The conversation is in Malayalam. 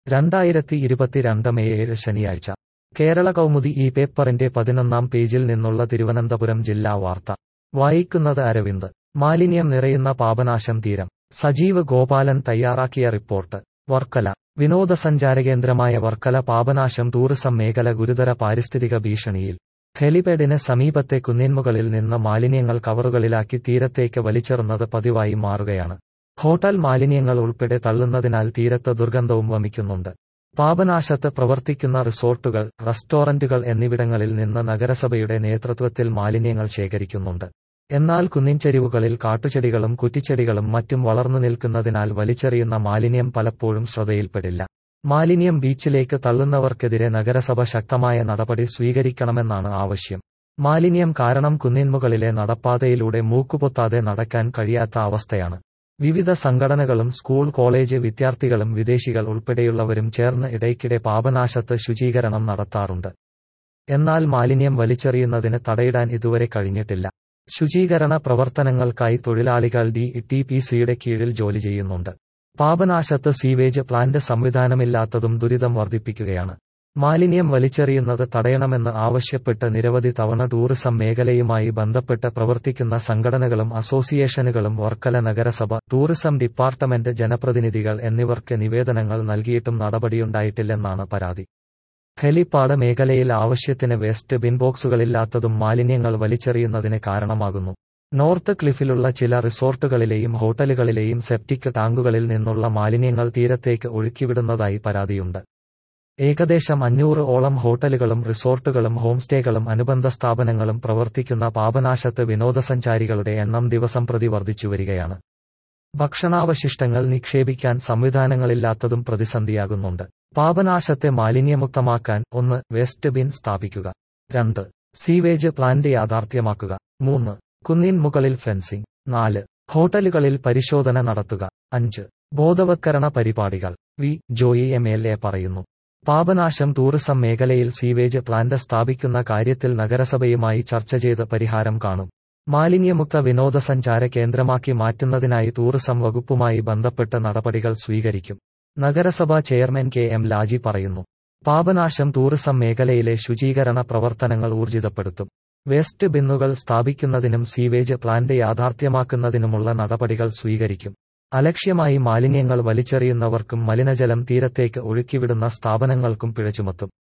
രണ്ടായിരത്തി ഇരുപത്തിരണ്ട് മെയ് ഏഴ് ശനിയാഴ്ച കേരള കൗമുദി ഈ പേപ്പറിന്റെ പതിനൊന്നാം പേജിൽ നിന്നുള്ള തിരുവനന്തപുരം ജില്ലാ വാർത്ത വായിക്കുന്നത് അരവിന്ദ് മാലിന്യം നിറയുന്ന പാപനാശം തീരം സജീവ് ഗോപാലൻ തയ്യാറാക്കിയ റിപ്പോർട്ട് വർക്കല വിനോദസഞ്ചാരകേന്ദ്രമായ വർക്കല പാപനാശം ടൂറിസം മേഖല ഗുരുതര പാരിസ്ഥിതിക ഭീഷണിയിൽ ഹെലിപാഡിന് സമീപത്തെ കുന്നിന്മുകളിൽ നിന്ന് മാലിന്യങ്ങൾ കവറുകളിലാക്കി തീരത്തേക്ക് വലിച്ചെറുന്നത് പതിവായി മാറുകയാണ് ഹോട്ടൽ മാലിന്യങ്ങൾ ഉൾപ്പെടെ തള്ളുന്നതിനാൽ തീരത്ത് ദുർഗന്ധവും വമിക്കുന്നുണ്ട് പാപനാശത്ത് പ്രവർത്തിക്കുന്ന റിസോർട്ടുകൾ റെസ്റ്റോറന്റുകൾ എന്നിവിടങ്ങളിൽ നിന്ന് നഗരസഭയുടെ നേതൃത്വത്തിൽ മാലിന്യങ്ങൾ ശേഖരിക്കുന്നുണ്ട് എന്നാൽ കുന്നിൻചെരിവുകളിൽ കാട്ടുചെടികളും കുറ്റിച്ചെടികളും മറ്റും വളർന്നു നിൽക്കുന്നതിനാൽ വലിച്ചെറിയുന്ന മാലിന്യം പലപ്പോഴും ശ്രദ്ധയിൽപ്പെടില്ല മാലിന്യം ബീച്ചിലേക്ക് തള്ളുന്നവർക്കെതിരെ നഗരസഭ ശക്തമായ നടപടി സ്വീകരിക്കണമെന്നാണ് ആവശ്യം മാലിന്യം കാരണം കുന്നിൻമുകളിലെ നടപ്പാതയിലൂടെ മൂക്കുപൊത്താതെ നടക്കാൻ കഴിയാത്ത അവസ്ഥയാണ് വിവിധ സംഘടനകളും സ്കൂൾ കോളേജ് വിദ്യാർത്ഥികളും വിദേശികൾ ഉൾപ്പെടെയുള്ളവരും ചേർന്ന് ഇടയ്ക്കിടെ പാപനാശത്ത് ശുചീകരണം നടത്താറുണ്ട് എന്നാൽ മാലിന്യം വലിച്ചെറിയുന്നതിന് തടയിടാൻ ഇതുവരെ കഴിഞ്ഞിട്ടില്ല ശുചീകരണ പ്രവർത്തനങ്ങൾക്കായി തൊഴിലാളികൾ ഡി ടി പി സിയുടെ കീഴിൽ ജോലി ചെയ്യുന്നുണ്ട് പാപനാശത്ത് സീവേജ് പ്ലാന്റ് സംവിധാനമില്ലാത്തതും ദുരിതം വർദ്ധിപ്പിക്കുകയാണ് മാലിന്യം വലിച്ചെറിയുന്നത് തടയണമെന്ന് ആവശ്യപ്പെട്ട് നിരവധി തവണ ടൂറിസം മേഖലയുമായി ബന്ധപ്പെട്ട് പ്രവർത്തിക്കുന്ന സംഘടനകളും അസോസിയേഷനുകളും വർക്കല നഗരസഭ ടൂറിസം ഡിപ്പാർട്ട്മെന്റ് ജനപ്രതിനിധികൾ എന്നിവർക്ക് നിവേദനങ്ങൾ നൽകിയിട്ടും നടപടിയുണ്ടായിട്ടില്ലെന്നാണ് പരാതി ഹെലിപ്പാഡ് മേഖലയിൽ ആവശ്യത്തിന് വേസ്റ്റ് ബിൻ ബോക്സുകളില്ലാത്തതും മാലിന്യങ്ങൾ വലിച്ചെറിയുന്നതിന് കാരണമാകുന്നു നോർത്ത് ക്ലിഫിലുള്ള ചില റിസോർട്ടുകളിലെയും ഹോട്ടലുകളിലെയും സെപ്റ്റിക് ടാങ്കുകളിൽ നിന്നുള്ള മാലിന്യങ്ങൾ തീരത്തേക്ക് ഒഴുക്കിവിടുന്നതായി പരാതിയുണ്ട് ഏകദേശം അഞ്ഞൂറ് ഓളം ഹോട്ടലുകളും റിസോർട്ടുകളും ഹോംസ്റ്റേകളും അനുബന്ധ സ്ഥാപനങ്ങളും പ്രവർത്തിക്കുന്ന പാപനാശത്ത് വിനോദസഞ്ചാരികളുടെ എണ്ണം ദിവസം പ്രതി വർദ്ധിച്ചുവരികയാണ് ഭക്ഷണാവശിഷ്ടങ്ങൾ നിക്ഷേപിക്കാൻ സംവിധാനങ്ങളില്ലാത്തതും പ്രതിസന്ധിയാകുന്നുണ്ട് പാപനാശത്തെ മാലിന്യമുക്തമാക്കാൻ ഒന്ന് വേസ്റ്റ് ബിൻ സ്ഥാപിക്കുക രണ്ട് സീവേജ് പ്ലാന്റ് യാഥാർത്ഥ്യമാക്കുക മൂന്ന് കുന്നിൻ മുകളിൽ ഫെൻസിംഗ് നാല് ഹോട്ടലുകളിൽ പരിശോധന നടത്തുക അഞ്ച് ബോധവത്കരണ പരിപാടികൾ V Joy M L A പറയുന്നു പാപനാശം ടൂറിസം മേഖലയിൽ സീവേജ് പ്ലാന്റ് സ്ഥാപിക്കുന്ന കാര്യത്തിൽ നഗരസഭയുമായി ചർച്ച ചെയ്ത് പരിഹാരം കാണും മാലിന്യമുക്ത വിനോദസഞ്ചാര കേന്ദ്രമാക്കി മാറ്റുന്നതിനായി ടൂറിസം വകുപ്പുമായി ബന്ധപ്പെട്ട് നടപടികൾ സ്വീകരിക്കും നഗരസഭാ ചെയർമാൻ കെ എം ലാജി പറയുന്നു പാപനാശം ടൂറിസം മേഖലയിലെ ശുചീകരണ പ്രവർത്തനങ്ങൾ ഊർജിതപ്പെടുത്തും വേസ്റ്റ് ബിന്നുകൾ സ്ഥാപിക്കുന്നതിനും സീവേജ് പ്ലാന്റ് യാഥാർത്ഥ്യമാക്കുന്നതിനുമുള്ള നടപടികൾ സ്വീകരിക്കും അലക്ഷ്യമായി മാലിന്യങ്ങൾ വലിച്ചെറിയുന്നവർക്കും മലിനജലം തീരത്തേക്ക് ഒഴുക്കിവിടുന്ന സ്ഥാപനങ്ങൾക്കും പിഴ ചുമത്തും